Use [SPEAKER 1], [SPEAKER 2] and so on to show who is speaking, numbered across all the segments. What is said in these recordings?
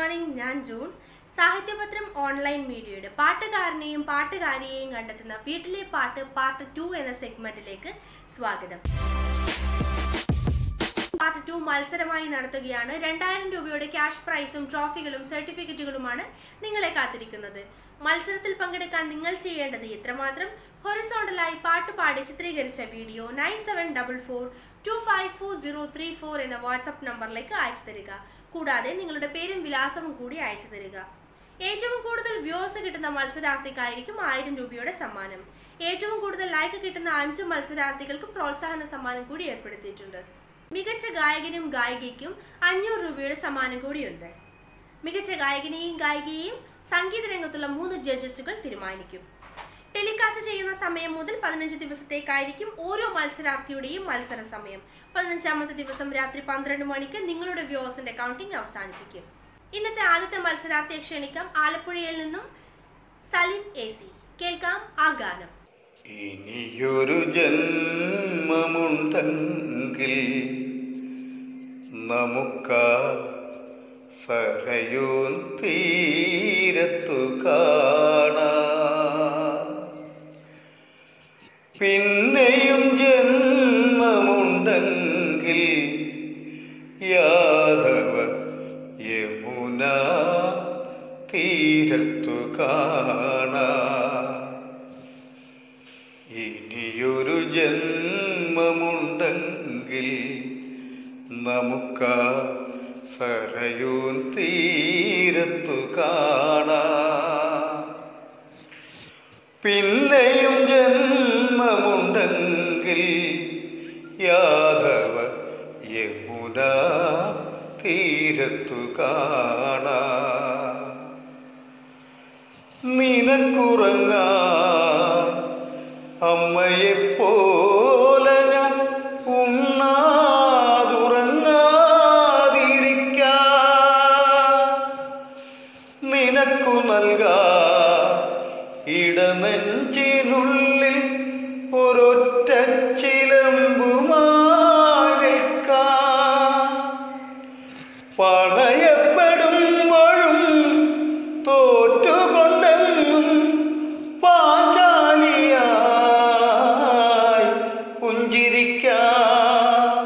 [SPEAKER 1] morning ഞാൻ June സാഹിത്യപത്രം online മീഡിയയുടെ പാട്ടുകാരനെയും പാട്ടുകാരിയെയും കണ്ടെത്തുന്ന വീട്ടിലെ പാട്ട് പാർട്ട് ടു എന്ന സെഗ്മെന്റിലേക്ക് സ്വാഗതം പാർട്ട് ടു മത്സരമായി നടത്തുകയാണ് രണ്ടായിരം രൂപയുടെ ക്യാഷ് പ്രൈസും ട്രോഫികളും സർട്ടിഫിക്കറ്റുകളുമാണ് നിങ്ങളെ കാത്തിരിക്കുന്നത് മത്സരത്തിൽ പങ്കെടുക്കാൻ നിങ്ങൾ ചെയ്യേണ്ടത് ഇത്രമാത്രം ഹൊറിസോണ്ടലായി പാട്ട് പാടി ചിത്രീകരിച്ച video nine seven double four two five four zero three four എന്ന വാട്സപ്പ് നമ്പറിലേക്ക് അയച്ചു തരിക കൂടാതെ നിങ്ങളുടെ പേരും വിലാസവും കൂടി അയച്ചു തരിക ഏറ്റവും കൂടുതൽ വ്യൂസ് കിട്ടുന്ന മത്സരാർത്ഥിക്കായിരിക്കും ആയിരം രൂപയുടെ സമ്മാനം ഏറ്റവും കൂടുതൽ ലൈക്ക് കിട്ടുന്ന അഞ്ച് മത്സരാർത്ഥികൾക്ക് പ്രോത്സാഹന സമ്മാനം കൂടി ഏർപ്പെടുത്തിയിട്ടുണ്ട് മികച്ച ഗായകനും ഗായികയ്ക്കും അഞ്ഞൂറ് രൂപയുടെ സമ്മാനം കൂടിയുണ്ട് മികച്ച ഗായകനെയും ഗായികയെയും സംഗീത രംഗത്തുള്ള മൂന്ന് ജഡ്ജസുകൾ തീരുമാനിക്കും ടെലികാസ്റ്റ് ചെയ്യുന്ന സമയം മുതൽ പതിനഞ്ച് ദിവസത്തേക്കായിരിക്കും ഓരോ മത്സരാർത്ഥിയുടെയും മത്സര സമയം പതിനഞ്ചാമത്തെ ദിവസം രാത്രി പന്ത്രണ്ട് മണിക്ക് നിങ്ങളുടെ വ്യൂസിന്റെ കൗണ്ടിംഗ് അവസാനിപ്പിക്കും ഇന്നത്തെ ആദ്യത്തെ മത്സരാർത്ഥിയെ ക്ഷണിക്കാം ആലപ്പുഴയിൽ നിന്നും സലിം എ സി കേൾക്കാം ആ ഗാനം
[SPEAKER 2] ഇനിയൊരു ജന്മമുണ്ടെങ്കിൽ നമുക്ക സരയൂൻ തീരത്തു കാണാം പിന്നെയും ജന്മമുണ്ടെങ്കിൽ യാദവ യമുന തീരത്തു കാണാം ഇനിയൊരു ജന്മമുണ്ടെങ്കിൽ നമുക്ക സരയൂൻ തീരത്തു കാണാം പിന്നെയും ജന്മമുണ്ടെങ്കിൽ യാദവ യമുന തീരത്തു കാണാം നിനക്കുറങ്ങാൻ അമ്മയെപ്പോലെ ഞാൻ ഉണ്ണാതുറങ്ങാതിരിക്കാം നിനക്കു നൽകാ ഇടനെഞ്ചിനുള്ളിൽ ഒരൊറ്റ ചിലമ്പുമായി നിൽക്കാം പണയപ്പെടുമ്പോഴും തോറ്റുകൊണ്ടെന്നും പാഞ്ചാലിയായി പുഞ്ചിരിക്കാം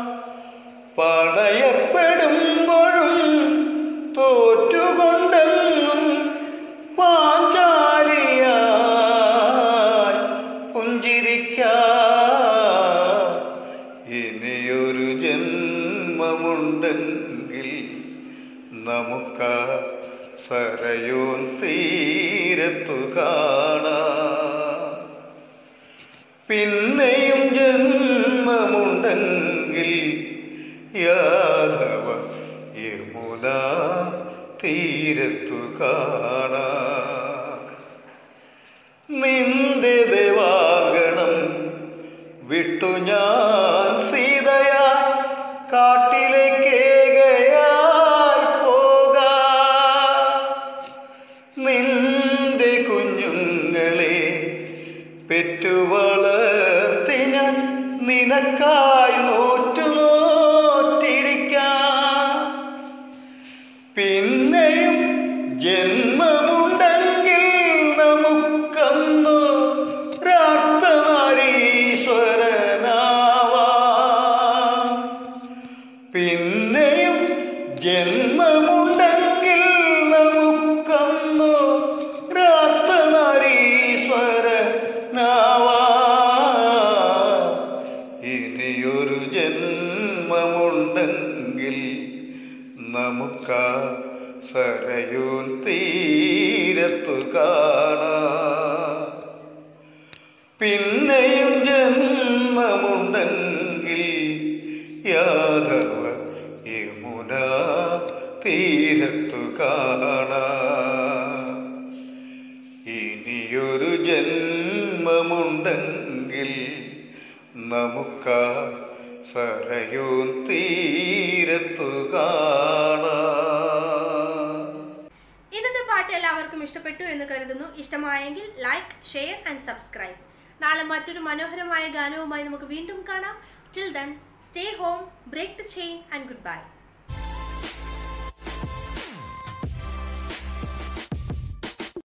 [SPEAKER 2] പണയപ്പെടുമ്പോഴും തോറ്റുകൊണ്ടെന്നും പാഞ്ചാലിയായി പുഞ്ചിരിക്കാം ഇനിയൊരു ജന്മമുണ്ടെങ്കിൽ നമുക്ക സരയൂൻ തീരത്തു കാണാം പിന്നെയും ജന്മമുണ്ടെങ്കിൽ യാദവ യമുന തീരത്തു കാണാം നിന്റെ ദേവാഗണം വിട്ടു ഞാൻ സീതയാ കാട്ടിലേക്കേകയായി പോകാം നിന്റെ കുഞ്ഞുങ്ങളെ പെറ്റു വളർത്തി ഞാൻ നിനക്കായി നോറ്റു നോറ്റിരിക്കാം പിന്നെയും ജന്മമുണ്ടെങ്കിൽ നമുക്കന്നോ പ്രാർത്ഥനാരീശ്വരനാവാം പിന്നെയും ജന്മമുണ്ടെങ്കിൽ നമുക്കന്നോ പ്രാർത്ഥനാരീശ്വരനാവാം ഇനിയൊരു ജന്മമുണ്ടെങ്കിൽ നമുക്ക സരയൂൻ തീരത്തു കാണാം പിന്നെയും ജന്മമുണ്ടെങ്കിൽ യാദവ യമുന തീരത്തു കാണാം ഇനിയൊരു ജന്മമുണ്ടെങ്കിൽ നമുക്ക സരയൂൻ തീരത്തു കാണാം
[SPEAKER 1] ഇന്നത്തെ പാട്ട് എല്ലാവർക്കും ഇഷ്ടപ്പെട്ടു എന്ന് കരുതുന്നു ഇഷ്ടമായെങ്കിൽ ലൈക്ക് ഷെയർ ആൻഡ് സബ്സ്ക്രൈബ് നാളെ മറ്റൊരു മനോഹരമായ ഗാനവുമായി നമുക്ക് വീണ്ടും കാണാം till then stay home break the chain and good by